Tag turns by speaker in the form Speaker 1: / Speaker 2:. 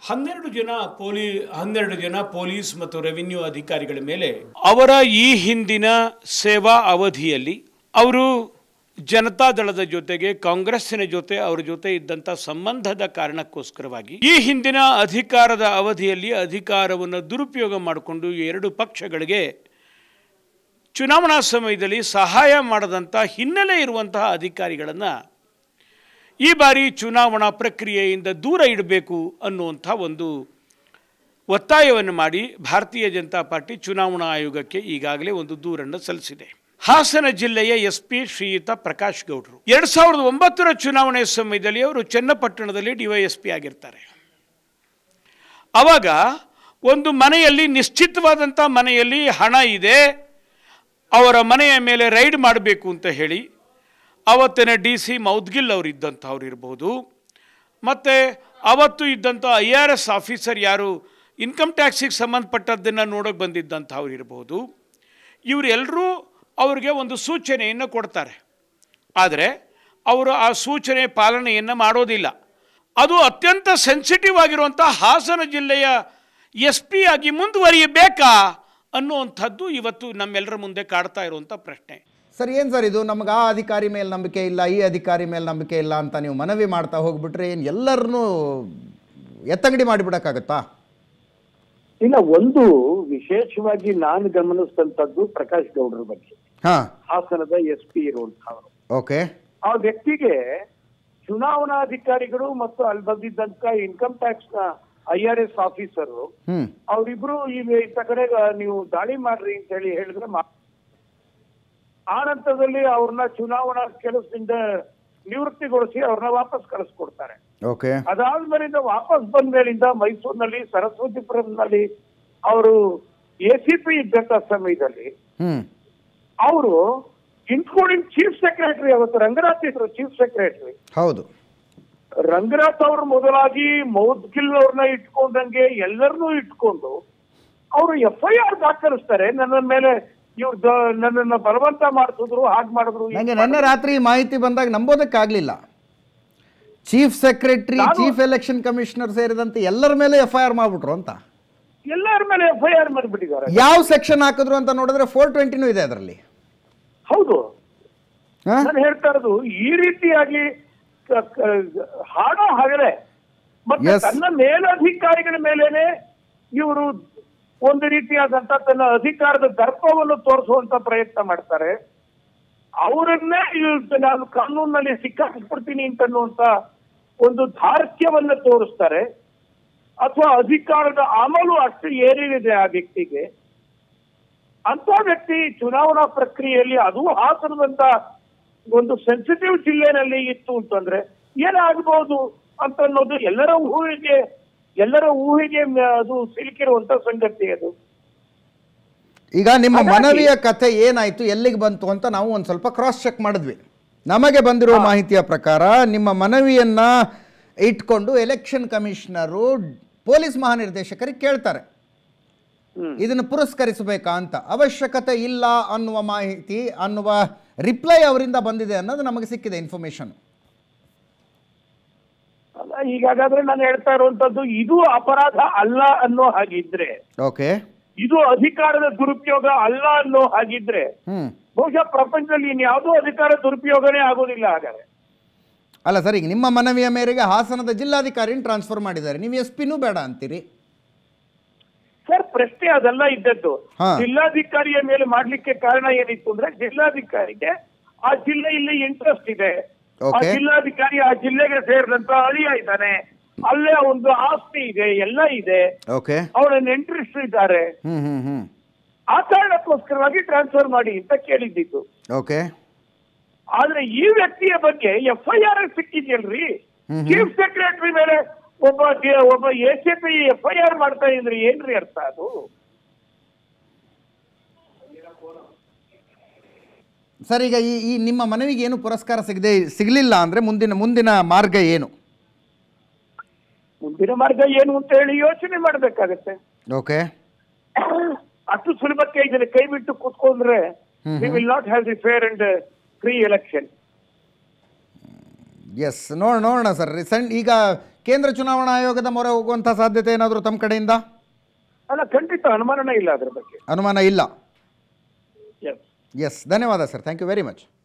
Speaker 1: ಹನ್ನೆರಡು ಜನ ಪೊಲೀ ಹನ್ನೆರಡು ಜನ ಪೊಲೀಸ್ ಮತ್ತು ರೆವಿನ್ಯೂ ಅಧಿಕಾರಿಗಳ ಮೇಲೆ ಅವರ ಈ ಹಿಂದಿನ ಸೇವಾ ಅವಧಿಯಲ್ಲಿ ಅವರು ಜನತಾದಳದ ಜೊತೆಗೆ ಕಾಂಗ್ರೆಸ್ಸಿನ ಜೊತೆ ಅವರ ಜೊತೆ ಇದ್ದಂಥ ಸಂಬಂಧದ ಕಾರಣಕ್ಕೋಸ್ಕರವಾಗಿ ಈ ಹಿಂದಿನ ಅಧಿಕಾರದ ಅವಧಿಯಲ್ಲಿ ಅಧಿಕಾರವನ್ನು ದುರುಪಯೋಗ ಮಾಡಿಕೊಂಡು ಎರಡು ಪಕ್ಷಗಳಿಗೆ ಚುನಾವಣಾ ಸಮಯದಲ್ಲಿ ಸಹಾಯ ಮಾಡದಂಥ ಹಿನ್ನೆಲೆ ಇರುವಂತಹ ಅಧಿಕಾರಿಗಳನ್ನು ಈ ಬಾರಿ ಚುನಾವಣಾ ಪ್ರಕ್ರಿಯೆಯಿಂದ ದೂರ ಇಡಬೇಕು ಅನ್ನುವಂಥ ಒಂದು ಒತ್ತಾಯವನ್ನು ಮಾಡಿ ಭಾರತೀಯ ಜನತಾ ಪಾರ್ಟಿ ಚುನಾವಣಾ ಆಯೋಗಕ್ಕೆ ಈಗಾಗಲೇ ಒಂದು ದೂರನ್ನು ಸಲ್ಲಿಸಿದೆ ಹಾಸನ ಜಿಲ್ಲೆಯ ಎಸ್ ಪಿ ಶ್ರೀಯುತ ಪ್ರಕಾಶ್ ಗೌಡರು ಎರಡು ಸಾವಿರದ ಒಂಬತ್ತರ ಚುನಾವಣೆ ಸಮಯದಲ್ಲಿ ಅವರು ಚನ್ನಪಟ್ಟಣದಲ್ಲಿ ಡಿವೈಎಸ್ಪಿ ಆಗಿರ್ತಾರೆ ಆವಾಗ ಒಂದು ಮನೆಯಲ್ಲಿ ನಿಶ್ಚಿತವಾದಂಥ ಮನೆಯಲ್ಲಿ ಹಣ ಇದೆ ಅವರ ಮನೆಯ ಮೇಲೆ ರೈಡ್ ಮಾಡಬೇಕು ಅಂತ ಹೇಳಿ ಅವತ್ತಿನ ಡಿ ಸಿ ಮೌದ್ಗಿಲ್ ಅವರು ಇದ್ದಂಥವ್ರು ಇರ್ಬೋದು ಮತ್ತು ಅವತ್ತು ಇದ್ದಂಥ ಐ ಆರ್ ಎಸ್ ಆಫೀಸರ್ ಯಾರು ಇನ್ಕಮ್ ಟ್ಯಾಕ್ಸಿಗೆ ಸಂಬಂಧಪಟ್ಟದ್ದನ್ನು ನೋಡೋಕೆ ಬಂದಿದ್ದಂಥವ್ರು ಇರ್ಬೋದು ಇವರೆಲ್ಲರೂ ಅವ್ರಿಗೆ ಒಂದು ಸೂಚನೆಯನ್ನು ಕೊಡ್ತಾರೆ ಆದರೆ ಅವರು ಆ ಸೂಚನೆ ಪಾಲನೆಯನ್ನು ಮಾಡೋದಿಲ್ಲ ಅದು ಅತ್ಯಂತ ಸೆನ್ಸಿಟಿವ್ ಆಗಿರುವಂಥ ಹಾಸನ ಜಿಲ್ಲೆಯ ಎಸ್ ಪಿ ಆಗಿ ಮುಂದುವರಿಯಬೇಕಾ ಅನ್ನುವಂಥದ್ದು ಇವತ್ತು ನಮ್ಮೆಲ್ಲರ ಮುಂದೆ ಕಾಡ್ತಾ ಇರುವಂಥ ಪ್ರಶ್ನೆ
Speaker 2: ಸರ್ ಏನು ಸರ್ ಇದು ನಮ್ಗೆ ಆ ಅಧಿಕಾರಿ ಮೇಲೆ ನಂಬಿಕೆ ಇಲ್ಲ ಈ ಅಧಿಕಾರಿ ಮೇಲೆ ನಂಬಿಕೆ ಇಲ್ಲ ಅಂತ ನೀವು ಮನವಿ ಮಾಡ್ತಾ ಹೋಗ್ಬಿಟ್ರೆ ಏನು ಎಲ್ಲರನ್ನೂ ಎತ್ತಂಗಡಿ ಮಾಡಿಬಿಡೋಕ್ಕಾಗತ್ತಾ
Speaker 3: ಇಲ್ಲ ಒಂದು ವಿಶೇಷವಾಗಿ ನಾನು ಗಮನಿಸಿದಂತದ್ದು ಪ್ರಕಾಶ್ ಗೌಡ್ರ ಬಗ್ಗೆ
Speaker 2: ಹಾಂ
Speaker 3: ಹಾಸನದ ಎಸ್ ಪಿ ಇರುವಂತಹವರು
Speaker 2: ಓಕೆ
Speaker 3: ಆ ವ್ಯಕ್ತಿಗೆ ಚುನಾವಣಾಧಿಕಾರಿಗಳು ಮತ್ತು ಅಲ್ಲಿ ಬಂದಿದ್ದಂತ ಇನ್ಕಮ್ ಟ್ಯಾಕ್ಸ್ ನ ಐ ಆರ್ ಎಸ್ ಆಫೀಸರು
Speaker 2: ಹ್ಞೂ
Speaker 3: ಅವರಿಬ್ರು ಈ ಇಂಥ ಕಡೆ ನೀವು ದಾಳಿ ಮಾಡ್ರಿ ಅಂತ ಹೇಳಿ ಹೇಳಿದ್ರೆ ಮಾ- ಆ ನಂತರದಲ್ಲಿ ಅವ್ರನ್ನ ಚುನಾವಣಾ ಕೆಲಸದಿಂದ ನಿವೃತ್ತಿಗೊಳಿಸಿ ಅವ್ರನ್ನ ವಾಪಸ್ ಕಳಿಸ್ಕೊಡ್ತಾರೆ
Speaker 2: ಓಕೆ
Speaker 3: ಅದಾದ್ಮೇಲಿಂದ ವಾಪಸ್ ಬಂದ ಮೇಲಿಂದ ಮೈಸೂರಿನಲ್ಲಿ ಸರಸ್ವತಿಪುರಂನಲ್ಲಿ ಅವರು ಎ ಸಿ ಪಿ ಇದ್ದಂತ ಸಮಯದಲ್ಲಿ
Speaker 2: ಹ್ಞೂ
Speaker 3: ಅವರು ಇನ್ಕ್ಲೂಡಿಂಗ್ ಚೀಫ್ ಸೆಕ್ರೆಟರಿ ಅವತ್ತು ರಂಗನಾಥ್ ಇದ್ರು ಚೀಫ್ ಸೆಕ್ರೆಟರಿ
Speaker 2: ಹೌದು
Speaker 3: ರಂಗನಾಥ್ ಅವರು ಮೊದಲಾಗಿ ಮೌದ್ಗಿಲ್ ಅವ್ರನ್ನ ಇಟ್ಕೊಂಡಂಗೆ ಎಲ್ಲರನ್ನೂ ಇಟ್ಕೊಂಡು ಅವರು ಎಫ್ ಐ ಆರ್ ದಾಖಲಿಸ್ತಾರೆ ನನ್ನ ಮೇಲೆ ಇವ್ರು ದ- ನನ್ನನ್ನ ಬಲವಂತ ಮಾಡಿಸಿದ್ರು ಹಾಗೆ ಮಾಡಿದ್ರು ಹೀಗ್
Speaker 2: ನನಗೆ
Speaker 3: ಮಾಡಿದ್ರು.
Speaker 2: ನಿನ್ನೆ ರಾತ್ರಿ ಈ ಮಾಹಿತಿ ಬಂದಾಗ ನಂಬೋದಕ್ಕಾಗಲಿಲ್ಲ ಚೀಫ್ ಸೆಕ್ರೆಟರಿ
Speaker 3: ನಾನು-
Speaker 2: ಚೀಫ್ ಎಲೆಕ್ಷನ್ ಕಮಿಷನರ್ ಸೇರಿದಂತೆ ಎಲ್ಲರ ಮೇಲೆ ಎಫ್ ಐ ಆರ್ ಮಾಡ್ಬಿಟ್ರು ಅಂತ
Speaker 3: ಎಲ್ಲರ ಮೇಲೆ ಎಫ್ ಐ ಆರ್ ಮಾಡಿಬಿಟ್ಟಿದ್ದಾರೆ
Speaker 2: ಯಾವ ಸೆಕ್ಷನ್ ಹಾಕಿದ್ರು ಅಂತ ನೋಡಿದ್ರೆ ಫೋರ್ ಟ್ವೆಂಟಿನೂ ಇದೆ ಅದರಲ್ಲಿ
Speaker 3: ಹೌದು
Speaker 2: ಹಾಂ
Speaker 3: ನಾನು ಹೇಳ್ತಾ ಇರೋದು ಈ ರೀತಿಯಾಗಿ ಕ- ಕ- ಹಾಡೋ ಹಗಲೇ ಮತ್ತೆ
Speaker 2: Yes.
Speaker 3: ತನ್ನ ಮೇಲಧಿಕಾರಿಗಳ ಮೇಲೇನೆ ಇವರು ಒಂದು ರೀತಿಯಾದಂತ ತನ್ನ ಅಧಿಕಾರದ ದರ್ಪವನ್ನು ತೋರಿಸುವಂತ ಪ್ರಯತ್ನ ಮಾಡ್ತಾರೆ ಅವರನ್ನೇ ಇವ್ರು ನಾನು ಕಾನೂನಿನಲ್ಲಿ ಸಿಕ್ಕಾಕಿಸ್ಬಿಡ್ತೀನಿ ಅಂತನ್ನುವಂತ ಒಂದು ಧಾರ್ಷ್ಯವನ್ನ ತೋರಿಸ್ತಾರೆ ಅಥವಾ ಅಧಿಕಾರದ ಅಮಲು ಅಷ್ಟು ಏರಿದೆ ಆ ವ್ಯಕ್ತಿಗೆ ಅಂತ ವ್ಯಕ್ತಿ ಚುನಾವಣಾ ಪ್ರಕ್ರಿಯೆಯಲ್ಲಿ ಅದು ಹಾಸನದಂತ ಒಂದು ಸೆನ್ಸಿಟಿವ್ ಜಿಲ್ಲೆನಲ್ಲಿ ಇತ್ತು ಅಂತಂದ್ರೆ ಏನಾಗಬಹುದು ಅಂತ ಅನ್ನೋದು ಎಲ್ಲರ ಊಹೆಗೆ ಎಲ್ಲರ ಊಹೆಗೆ ಮ- ಅದು ಸಿಲುಕಿರುವಂತ ಸಂಗತಿ ಅದು
Speaker 2: ಈಗ ನಿಮ್ಮ
Speaker 3: ಹಾಗಾಗಿ-
Speaker 2: ಮನವಿಯ ಕಥೆ ಏನಾಯ್ತು ಎಲ್ಲಿಗೆ ಬಂತು ಅಂತ ನಾವು ಒಂದು ಸ್ವಲ್ಪ ಕ್ರಾಸ್ ಚೆಕ್ ಮಾಡಿದ್ವಿ ನಮಗೆ ಬಂದಿರುವ ಮಾಹಿತಿಯ ಪ್ರಕಾರ ನಿಮ್ಮ ಮನವಿಯನ್ನ ಇಟ್ಕೊಂಡು ಎಲೆಕ್ಷನ್ ಕಮಿಷನರು ಪೊಲೀಸ್ ಮಹಾನಿರ್ದೇಶಕರಿಗೆ ಕೇಳ್ತಾರೆ
Speaker 3: ಹ್ಮ್.
Speaker 2: ಇದನ್ನು ಪುರಸ್ಕರಿಸಬೇಕಾ ಅಂತ ಅವಶ್ಯಕತೆ ಇಲ್ಲ ಅನ್ನುವ ಮಾಹಿತಿ ಅನ್ನುವ ರಿಪ್ಲೈ ಅವರಿಂದ ಬಂದಿದೆ ಅನ್ನೋದು ನಮಗೆ ಸಿಕ್ಕಿದೆ ಇನ್ಫಾರ್ಮೇಶನ್
Speaker 3: ಅಲ್ಲ ಈಗಾಗಾದ್ರೆ ನಾನು ಹೇಳ್ತಾ ಇರುವಂತದ್ದು ಇದು ಅಪರಾಧ ಅಲ್ಲ ಅನ್ನೋ ಹಾಗಿದ್ರೆ
Speaker 2: ಓಕೆ
Speaker 3: ಇದು ಅಧಿಕಾರದ ದುರುಪಯೋಗ ಅಲ್ಲ ಅನ್ನೋ ಹಾಗಿದ್ರೆ
Speaker 2: ಹ್ಞೂ
Speaker 3: ಬಹುಶಃ ಪ್ರಪಂಚದಲ್ಲಿ ಇನ್ಯಾವುದೂ ಅಧಿಕಾರ ದುರುಪಯೋಗನೇ ಆಗೋದಿಲ್ಲ ಹಾಗಾದ್ರೆ
Speaker 2: ಅಲ್ಲ ಸರ್ ಈಗ ನಿಮ್ಮ ಮನವಿಯ ಮೇರೆಗೆ ಹಾಸನದ ಜಿಲ್ಲಾಧಿಕಾರಿನ ಟ್ರಾನ್ಸ್ಫರ್ ಮಾಡಿದ್ದಾರೆ ನೀವು ಎಸ್ ಪಿನೂ ಬೇಡ ಅಂತೀರಿ
Speaker 3: ಸರ್ ಪ್ರಶ್ನೆ ಅದೆಲ್ಲ ಇದ್ದದ್ದು
Speaker 2: ಹಾ.
Speaker 3: ಜಿಲ್ಲಾಧಿಕಾರಿಯ ಮೇಲೆ ಮಾಡ್ಲಿಕ್ಕೆ ಕಾರಣ ಏನಿತ್ತು ಅಂದ್ರೆ ಜಿಲ್ಲಾಧಿಕಾರಿಗೆ ಆ ಜಿಲ್ಲೆಯಲ್ಲಿ ಇಂಟ್ರೆಸ್ಟ್ ಇದೆ ಆ
Speaker 2: Okay.
Speaker 3: ಜಿಲ್ಲಾಧಿಕಾರಿ ಆ ಜಿಲ್ಲೆಗೆ ಸೇರಿದಂತ ಅಳಿಯ ಇದ್ದಾನೆ ಅಲ್ಲೇ ಒಂದು ಆಸ್ತಿ ಇದೆ ಎಲ್ಲ ಇದೆ
Speaker 2: ಓಕೆ
Speaker 3: ಅವರ ನೆಂಟರಿಸ್ಟ್ ಇದ್ದಾರೆ
Speaker 2: ಹ್ಞೂ ಹ್ಞೂ ಹ್ಞೂ
Speaker 3: ಆ ಕಾರಣಕ್ಕೋಸ್ಕರವಾಗಿ ಟ್ರಾನ್ಸ್ಫರ್ ಮಾಡಿ ಅಂತ ಕೇಳಿದ್ದಿತ್ತು
Speaker 2: ಓಕೆ
Speaker 3: ಆದ್ರೆ ಈ ವ್ಯಕ್ತಿಯ ಬಗ್ಗೆ ಎಫ್ ಐ ಆರ್ ಸಿಕ್ಕಿದ್ಯಲ್ರಿ
Speaker 2: ಹ್ಮ್ ಹ್ಮ್.
Speaker 3: ಚೀಫ್ ಸೆಕ್ರೆಟರಿ ಮೇಲೆ ಒಬ್ಬ ಡಿ- ಒಬ್ಬ A C P F I R ಮಾಡ್ತಾ ಇದ್ರೆ ಏನ್ರಿ ಅರ್ಥ ಅದು
Speaker 2: ಸರ್ ಈಗ ಈ ಈ ನಿಮ್ಮ ಮನವಿಗೆ ಏನು ಪುರಸ್ಕಾರ ಸಿಗದೆ ಸಿಗಲಿಲ್ಲ ಅಂದರೆ ಮುಂದಿನ ಮುಂದಿನ ಮಾರ್ಗ ಏನು
Speaker 3: ಮುಂದಿನ ಮಾರ್ಗ ಏನು ಅಂತ ಹೇಳಿ ಯೋಚನೆ ಮಾಡ್ಬೇಕಾಗತ್ತೆ
Speaker 2: ಓಕೆ
Speaker 3: ಅಷ್ಟು ಸುಲಭಕ್ಕೆ ಇದನ್ನ ಕೈ ಬಿಟ್ಟು ಕೂತ್ಕೊಂಡ್ರೆ
Speaker 2: hmm
Speaker 3: we will not have the fair and free 
Speaker 2: elections ನೋಡ ನೋಡೋಣ ಸರ್ ಸಣ್ಣ ಈಗ ಕೇಂದ್ರ ಚುನಾವಣಾ ಆಯೋಗದ ಮೊರೆ ಹೋಗುವಂಥ ಸಾಧ್ಯತೆ ಏನಾದರೂ ತಮ್ಮ ಕಡೆಯಿಂದ
Speaker 3: ಅಲ್ಲ ಖಂಡಿತ ಅನುಮಾನನೇ ಇಲ್ಲ ಅದ್ರ ಬಗ್ಗೆ
Speaker 2: ಅನುಮಾನ ಇಲ್ಲ
Speaker 3: ಎಸ್
Speaker 2: ಎಸ್ ಧನ್ಯವಾದ sir thank you very much